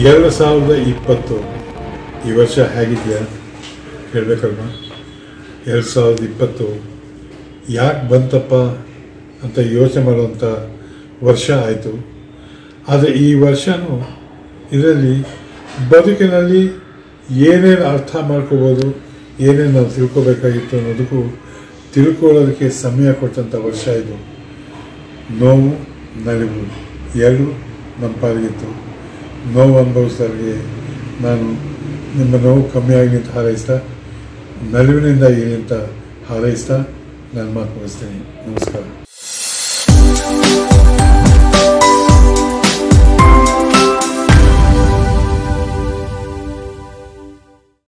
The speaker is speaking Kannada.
ಎರಡು ಸಾವಿರದ ಇಪ್ಪತ್ತು ಈ ವರ್ಷ ಹೇಗಿದೆಯಾ ಹೇಳಬೇಕಲ್ವ ಎರಡು ಸಾವಿರದ ಇಪ್ಪತ್ತು ಯಾಕೆ ಬಂತಪ್ಪ ಅಂತ ಯೋಚನೆ ಮಾಡುವಂಥ ವರ್ಷ ಆಯಿತು ಆದರೆ ಈ ವರ್ಷವೂ ಇದರಲ್ಲಿ ಬದುಕಿನಲ್ಲಿ ಏನೇನು ಅರ್ಥ ಮಾಡ್ಕೋಬೋದು ಏನೇನು ನಾವು ತಿಳ್ಕೊಬೇಕಾಗಿತ್ತು ಅನ್ನೋದಕ್ಕೂ ತಿಳ್ಕೊಳ್ಳೋದಕ್ಕೆ ಸಮಯ ಕೊಟ್ಟಂಥ ವರ್ಷ ಇದು ನೋವು ನಲಿವು ಎರಡು ನಮ್ಮ ಪಾಲಿಗಿತ್ತು ನೋವು ಅನುಭವಿಸಿದವರಿಗೆ ನಾನು ನಿಮ್ಮ ನೋವು ಕಮ್ಮಿ ಆಗಲಿ ಅಂತ ಹಾರೈಸ್ತಾ ನಲಿವಿನಿಂದ ಇರಲಿ ಅಂತ ಹಾರೈಸ್ತಾ ನಾನು ಮಾತು ಮುಗಿಸ್ತೀನಿ ನಮಸ್ಕಾರ